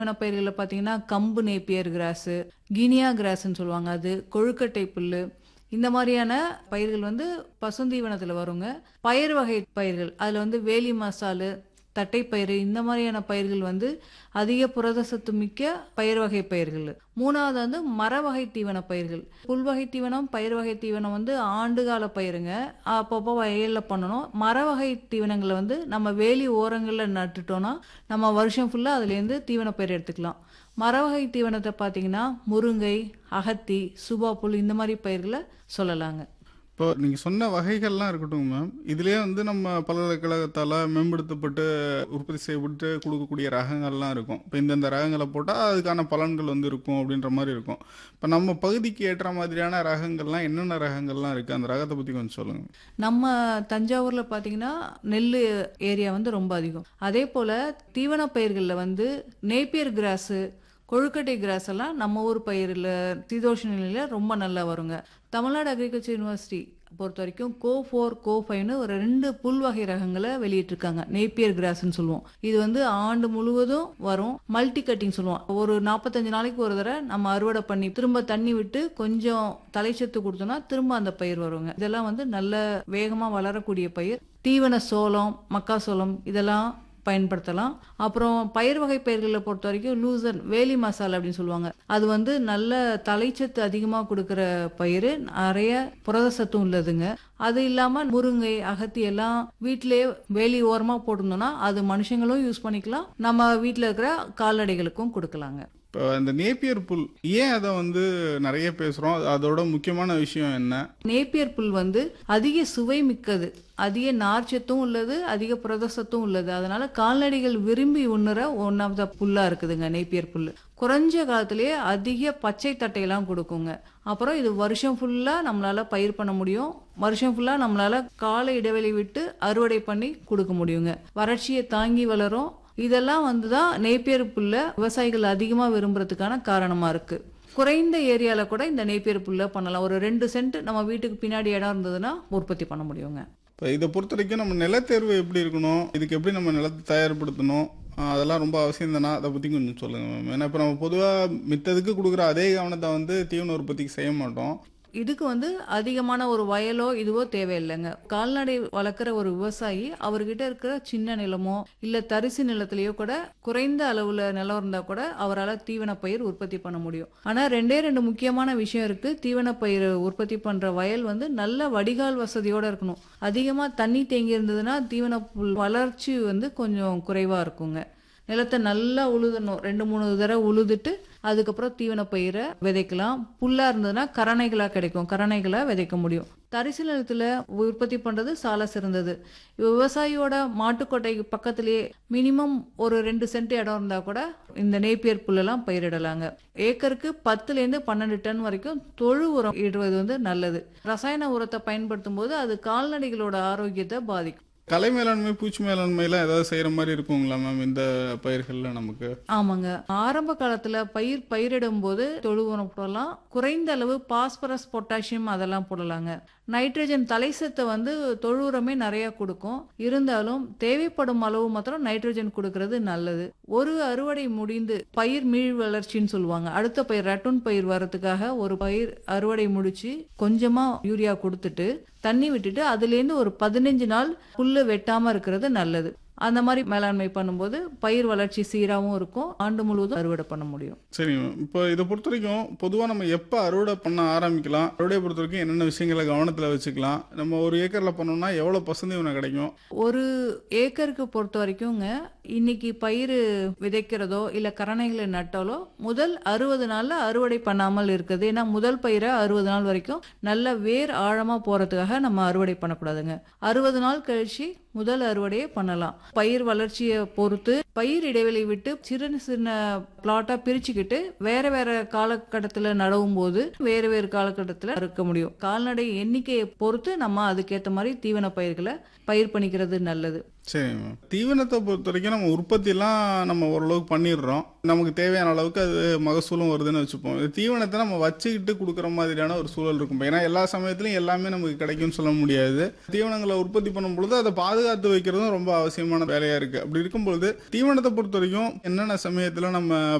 பயிர்களில் பார்த்தீங்கன்னா கம்பு நேப்பியர் கிராஸு கினியா கிராஸ்ன்னு சொல்லுவாங்க அது கொழுக்கட்டை புல்லு இந்த மாதிரியான பயிர்கள் வந்து பசுந்தீவனத்தில் வருங்க பயிர் வகை பயிர்கள் அதில் வந்து வேலி மசாலு தட்டைப்பயிறு இந்த மாதிரியான பயிர்கள் வந்து அதிக புரத சத்து மிக்க பயிர் வகை பயிர்கள் மூணாவது வந்து மர வகை தீவன பயிர்கள் புல் வகை தீவனம் பயிர் வகை தீவனம் வந்து ஆண்டு கால பயிருங்க அப்பப்போ வயலில் பண்ணணும் மர வகை தீவனங்களை வந்து நம்ம வேலி ஓரங்களில் நட்டுட்டோம்னா நம்ம வருஷம் ஃபுல்லாக அதுலேருந்து தீவன பயிர் எடுத்துக்கலாம் மர வகை தீவனத்தை பார்த்தீங்கன்னா முருங்கை அகத்தி சுபா புல் இந்த மாதிரி பயிர்களை சொல்லலாங்க இப்போ நீங்கள் சொன்ன வகைகள்லாம் இருக்கட்டும் மேம் இதுலேயே வந்து நம்ம பல்கலைக்கழகத்தால் மேம்படுத்தப்பட்டு உற்பத்தி செய்யப்பட்டு கொடுக்கக்கூடிய ரகங்கள்லாம் இருக்கும் இப்போ இந்தந்த ரகங்களை போட்டால் அதுக்கான பலன்கள் வந்து இருக்கும் அப்படின்ற மாதிரி இருக்கும் இப்போ நம்ம பகுதிக்கு ஏற்ற மாதிரியான ரகங்கள்லாம் என்னென்ன ரகங்கள்லாம் இருக்குது அந்த ரகத்தை பற்றி கொஞ்சம் சொல்லுங்கள் நம்ம தஞ்சாவூர்ல பாத்தீங்கன்னா நெல் ஏரியா வந்து ரொம்ப அதிகம் அதே போல தீவன பயிர்களில் வந்து நேப்பியர் கிராஸு கொழுக்கட்டை கிராஸ் எல்லாம் நம்ம ஊர் பயிரில் சீதோஷ நிலையில ரொம்ப நல்லா வருங்க தமிழ்நாடு அக்ரிகல்ச்சர் யூனிவர்சிட்டி பொறுத்த வரைக்கும் கோ ஃபோர் கோ ஃபைவ்னு ஒரு ரெண்டு புல் வகை ரகங்களை வெளியிட்டிருக்காங்க நேப்பியர் கிராஸ்ன்னு சொல்லுவோம் இது வந்து ஆண்டு முழுவதும் வரும் மல்டி கட்டிங் சொல்லுவோம் ஒரு நாற்பத்தஞ்சு நாளைக்கு ஒரு தடவை நம்ம அறுவடை பண்ணி திரும்ப தண்ணி விட்டு கொஞ்சம் தலைச்சத்து கொடுத்தோம்னா திரும்ப அந்த பயிர் வருங்க இதெல்லாம் வந்து நல்ல வேகமாக வளரக்கூடிய பயிர் தீவன சோளம் மக்காசோளம் இதெல்லாம் பயன்படுத்தலாம் அப்புறம் பயிர் வகை பயிர்களை பொறுத்த வரைக்கும் லூசன் வேலி மசாலா அப்படின்னு சொல்லுவாங்க அது வந்து நல்ல தலைச்சத்து அதிகமாக கொடுக்குற பயிர் நிறைய புரத சத்தும் உள்ளதுங்க அது இல்லாமல் முருங்கை அகத்தி எல்லாம் வீட்டிலேயே வேலி ஓரமாக போட்டிருந்தோம்னா அது மனுஷங்களும் யூஸ் பண்ணிக்கலாம் நம்ம வீட்டில் இருக்கிற கால்நடைகளுக்கும் கொடுக்கலாங்க இப்போ இந்த நேப்பியர் புல் ஏன் அதை வந்து நிறைய பேசுகிறோம் அதோட முக்கியமான விஷயம் என்ன நேப்பியர் புல் வந்து அதிக சுவை மிக்கது அதிக நார்ச்சத்தும் உள்ளது அதிக புரதசத்தும் உள்ளது அதனால கால்நடைகள் விரும்பி உண்ணுற ஒன் ஆஃப் த புல்லா இருக்குதுங்க நேப்பியர் புல் குறைஞ்ச காலத்திலேயே அதிக பச்சை தட்டையெல்லாம் கொடுக்குங்க அப்புறம் இது வருஷம் ஃபுல்லா நம்மளால பயிர் பண்ண முடியும் வருஷம் ஃபுல்லா நம்மளால கால இடைவெளி விட்டு அறுவடை பண்ணி கொடுக்க முடியுங்க வறட்சியை தாங்கி வளரும் இதெல்லாம் வந்து தான் நேப்பியர் புல்ல விவசாயிகள் அதிகமாக விரும்புறதுக்கான காரணமா இருக்கு குறைந்த ஏரியால கூட இந்த நேப்பியர் புல்ல பண்ணலாம் ஒரு ரெண்டு சென்ட் நம்ம வீட்டுக்கு பின்னாடி இடம் இருந்ததுன்னா உற்பத்தி பண்ண முடியுங்க இப்போ இதை பொறுத்த வரைக்கும் நம்ம நிலத்தேர்வு எப்படி இருக்கணும் இதுக்கு எப்படி நம்ம நிலத்தை தயார்படுத்தணும் ஆஹ் அதெல்லாம் ரொம்ப அவசியம் தானே அதை பற்றி கொஞ்சம் சொல்லுங்கள் மேம் ஏன்னா இப்போ நம்ம பொதுவாக மித்ததுக்கு கொடுக்குற அதே கவனத்தை வந்து தீவன உற்பத்திக்கு செய்ய மாட்டோம் இதுக்கு வந்து அதிகமான ஒரு வயலோ இதுவோ தேவையில்லைங்க கால்நடை வளர்க்குற ஒரு விவசாயி அவர்கிட்ட இருக்கிற சின்ன நிலமோ இல்ல தரிசு நிலத்திலேயோ கூட குறைந்த அளவுல நிலம் இருந்தா கூட அவரால் தீவன பயிர் உற்பத்தி பண்ண முடியும் ஆனா ரெண்டே ரெண்டு முக்கியமான விஷயம் இருக்கு தீவன பயிர் உற்பத்தி பண்ற வயல் வந்து நல்ல வடிகால் வசதியோட இருக்கணும் அதிகமா தண்ணி தேங்கி இருந்ததுன்னா தீவன புல் வளர்ச்சி வந்து கொஞ்சம் குறைவா இருக்குங்க நிலத்தை நல்லா உழுதணும் ரெண்டு மூணு தடவை உழுதுட்டு அதுக்கப்புறம் தீவன பயிரை விதைக்கலாம் புல்லா இருந்ததுன்னா கரணைகளா கிடைக்கும் கரணைகளா விதைக்க முடியும் தரிசு நிலத்துல உற்பத்தி பண்றது சால சிறந்தது விவசாயியோட மாட்டுக்கொட்டை பக்கத்திலேயே மினிமம் ஒரு ரெண்டு சென்ட் இடம் இருந்தா கூட இந்த நேப்பியர் புல்லெல்லாம் பயிரிடலாங்க ஏக்கருக்கு பத்துல இருந்து பன்னெண்டு டன் வரைக்கும் தொழு உரம் இடுவது வந்து நல்லது ரசாயன உரத்தை பயன்படுத்தும் போது அது கால்நடைகளோட ஆரோக்கியத்தை பாதிக்கும் கலை மேலாண்மை பூச்சி மேலாண்மைலாம் ஏதாவது செய்கிற மாதிரி இருக்குங்களா மேம் இந்த பயிர்களில் நமக்கு ஆமாங்க ஆரம்ப காலத்துல பயிர் பயிரிடும் போது தொழு உரம் போடலாம் குறைந்த அளவு பாஸ்பரஸ் பொட்டாசியம் அதெல்லாம் போடலாங்க நைட்ரஜன் தலைசத்தை வந்து தொழு உரமே நிறைய கொடுக்கும் இருந்தாலும் தேவைப்படும் அளவு மாத்திரம் நைட்ரஜன் கொடுக்கறது நல்லது ஒரு அறுவடை முடிந்து பயிர் மீள் வளர்ச்சின்னு சொல்லுவாங்க அடுத்த பயிர் ரட்டுன் பயிர் வர்றதுக்காக ஒரு பயிர் அறுவடை முடிச்சு கொஞ்சமா யூரியா கொடுத்துட்டு தண்ணி விட்டுட்டு அதுலேருந்து ஒரு பதினஞ்சு நாள் புல்லு வெட்டாம இருக்கிறது நல்லது அந்த மாதிரி மேலாண்மை பண்ணும்போது பயிர் வளர்ச்சி சீராகவும் இருக்கும் ஆண்டு முழுவதும் அறுவடை பண்ண முடியும் சரி மேம் இப்போ இதை பொறுத்த வரைக்கும் பொதுவாக நம்ம எப்போ அறுவடை பண்ண ஆரம்பிக்கலாம் அறுவடையை பொறுத்த வரைக்கும் என்னென்ன விஷயங்களை கவனத்தில் வச்சுக்கலாம் நம்ம ஒரு ஏக்கரில் பண்ணோம்னா எவ்வளோ பசுந்தீவனம் கிடைக்கும் ஒரு ஏக்கருக்கு பொறுத்த வரைக்குங்க இன்னைக்கு பயிர் விதைக்கிறதோ இல்ல கரணைகளை நட்டாலோ முதல் அறுபது நாள்ல அறுவடை பண்ணாமல் இருக்குது ஏன்னா முதல் பயிரை அறுபது நாள் வரைக்கும் நல்ல வேர் ஆழமா போறதுக்காக நம்ம அறுவடை பண்ணக்கூடாதுங்க அறுபது நாள் கழிச்சு முதல் அறுவடையை பண்ணலாம் பயிர் வளர்ச்சியை பொறுத்து பயிர் இடைவெளி விட்டு சின்ன சின்ன பிளாட்டா பிரிச்சுக்கிட்டு வேற வேற காலகட்டத்தில் நடவும் போது வேறு வேறு காலகட்டத்தில் அறுக்க முடியும் கால்நடை எண்ணிக்கையை பொறுத்து நம்ம அதுக்கேற்ற மாதிரி தீவன பயிர்களை பயிர் பண்ணிக்கிறது நல்லது சரிங்க மேம் தீவனத்தை பொறுத்த வரைக்கும் நம்ம உற்பத்திலாம் நம்ம ஓரளவுக்கு பண்ணிடுறோம் நமக்கு தேவையான அளவுக்கு அது மகசூலும் வருதுன்னு வச்சுப்போம் இது தீவனத்தை நம்ம வச்சுக்கிட்டு கொடுக்குற மாதிரியான ஒரு சூழல் இருக்கும் ஏன்னா எல்லா சமயத்துலையும் எல்லாமே நமக்கு கிடைக்கும்னு சொல்ல முடியாது தீவனங்களை உற்பத்தி பண்ணும் பொழுது அதை பாதுகாத்து வைக்கிறதும் ரொம்ப அவசியமான வேலையா இருக்கு அப்படி இருக்கும் பொழுது தீவனத்தை பொறுத்த வரைக்கும் என்னென்ன சமயத்தில் நம்ம